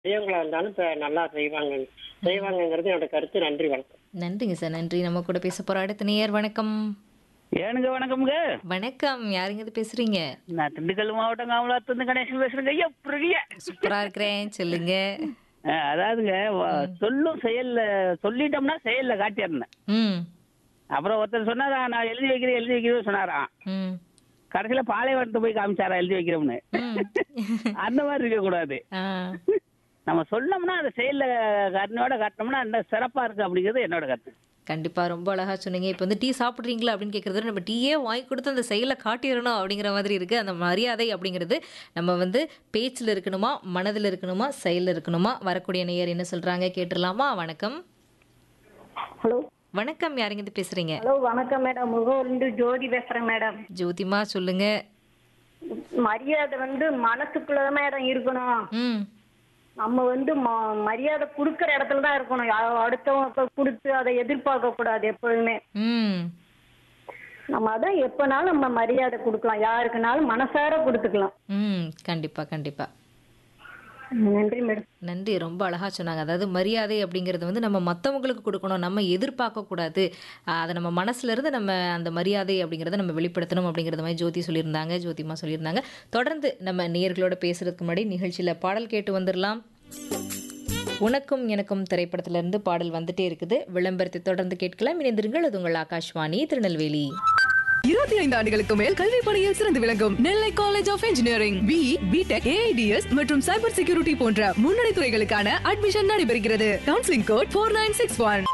பெரியவங்களா இருந்தாலும் இப்ப நல்லா செய்வாங்க செய்வாங்கங்கிறது என்னோட கருத்து நன்றி வணக்கம் நன்றிங்க சார் நன்றி நம்ம கூட பேச போற அடுத்த நேயர் வணக்கம் ஏனுங்க வணக்கம்ங்க வணக்கம் யாருங்க இது பேசுறீங்க நான் திண்டுக்கல் மாவட்டம் காமலாத்துலேருந்து கணேசன் பேசுறேங்க ஐயா புரிய சூப்பரா இருக்கிறேன் சொல்லுங்க அதாவதுங்க வ- சொல்லும் செயல்ல சொல்லிட்டோம்னா செயல்ல காட்டியிருந்தேன் ம் அப்புறம் ஒருத்தர் சொன்னாரா நான் எழுதி வைக்கிறேன் எழுதி வைக்கிறேன் சொன்னாராம் ம் கடைசியில பாலைவனத்தை போய் காமிச்சாரா எழுதி வைக்கிறோம்னு ம். அந்த மாதிரி இருக்க கூடாது ஆ நம்ம சொன்னோம்னா அந்த செயல்ல கருணையோட காட்டினோம்னா அந்த சிறப்பா இருக்கு அப்படிங்கிறது என்னோட கருத்து கண்டிப்பா ரொம்ப அழகா சொன்னீங்க இப்போ வந்து டீ சாப்பிட்றீங்களா அப்படின்னு கேட்கறது நம்ம டீயே வாங்கி கொடுத்து அந்த செயலை காட்டிடணும் அப்படிங்கிற மாதிரி இருக்கு அந்த மரியாதை அப்படிங்கிறது நம்ம வந்து பேச்சில் இருக்கணுமா மனதில் இருக்கணுமா செயலில் இருக்கணுமா வரக்கூடிய நேயர் என்ன சொல்றாங்க கேட்டுடலாமா வணக்கம் ஹலோ வணக்கம் யாருங்க இது பேசுறீங்க ஹலோ வணக்கம் மேடம் முகவருந்து ஜோதி பேசுறேன் மேடம் ஜோதிமா சொல்லுங்க மரியாதை வந்து மனசுக்குள்ள மேடம் இருக்கணும் ம் நம்ம வந்து ம- மரியாதை கொடுக்கற இடத்துல தான் இருக்கணும் யா- அடுத்தவங்க கொடுத்து அதை எதிர்பார்க்க கூடாது எப்பொழுதுமே ம் நம்ம அதான் எப்பனாலும் நம்ம மரியாதை கொடுக்கலாம் யாருக்குனாலும் மனசார கொடுத்துக்கலாம் ம் கண்டிப்பா கண்டிப்பா நன்றி மேடம் நன்றி ரொம்ப அழகா சொன்னாங்க அதாவது மரியாதை அப்படிங்கிறது வந்து நம்ம மற்றவங்களுக்கு கொடுக்கணும் நம்ம எதிர்பார்க்க கூடாது ஆஹ் அதை நம்ம மனசுல இருந்து நம்ம அந்த மரியாதை அப்படிங்கிறத நம்ம வெளிப்படுத்தணும் அப்படிங்கிறது மாதிரி ஜோதி சொல்லியிருந்தாங்க ஜோதிமா சொல்லியிருந்தாங்க தொடர்ந்து நம்ம நேயர்களோட பேசுறதுக்கு முன்னாடி நிகழ்ச்சியில பாடல் கேட்டு வந்துடலாம் உனக்கும் எனக்கும் திரைப்படத்துல இருந்து பாடல் வந்துட்டே இருக்குது விளம்பரத்தை தொடர்ந்து கேட்கலாம் இணைந்திருங்கள் அது உங்கள் ஆகாஷ்வாணி திருநெல்வேலி இருபத்தி ஐந்து ஆண்டுகளுக்கு மேல் கல்வி பணியில் சிறந்து விளங்கும் Nellai college of engineering B BTech AIDS மற்றும் சைபர் செக்யூரிட்டி போன்ற முன்னணி துறைகளுக்கான அட்மிஷன் நடைபெறுகிறது counselling code four nine six one